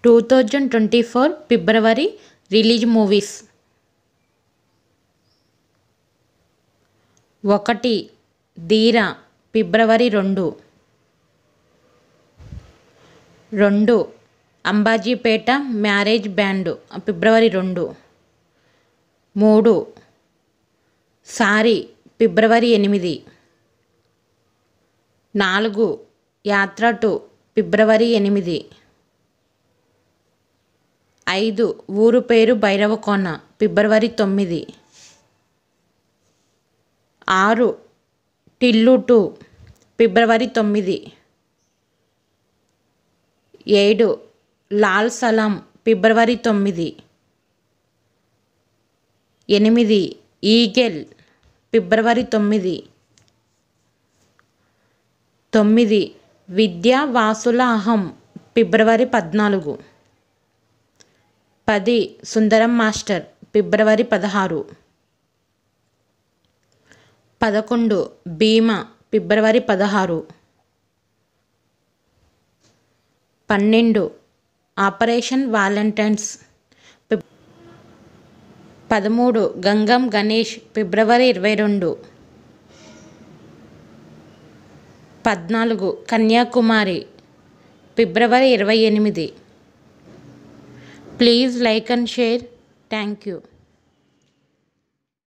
two thousand twenty four February release movies ఒకటి ధీర ఫిబ్రవరి రెండు రెండు అంబాజీపేట మ్యారేజ్ బ్యాండ్ ఫిబ్రవరి రెండు మూడు సారీ ఫిబ్రవరి ఎనిమిది నాలుగు యాత్ర టు ఫిబ్రవరి ఎనిమిది ఐదు ఊరు పేరు భైరవకోన ఫిబ్రవరి తొమ్మిది ఆరు టిల్లు టూ ఫిబ్రవరి తొమ్మిది ఏడు లాల్ సలాం ఫిబ్రవరి తొమ్మిది ఎనిమిది ఈగెల్ ఫిబ్రవరి తొమ్మిది తొమ్మిది విద్యా వాసుల అహం ఫిబ్రవరి పద్నాలుగు పది సుందరం మాస్టర్ ఫిబ్రవరి పదహారు పదకొండు భీమా ఫిబ్రవరి పదహారు పన్నెండు ఆపరేషన్ వాలంటైన్స్ ఫిబ్ పదమూడు గంగం గణేష్ ఫిబ్రవరి ఇరవై రెండు పద్నాలుగు కన్యాకుమారి ఫిబ్రవరి ఇరవై ఎనిమిది please like and share thank you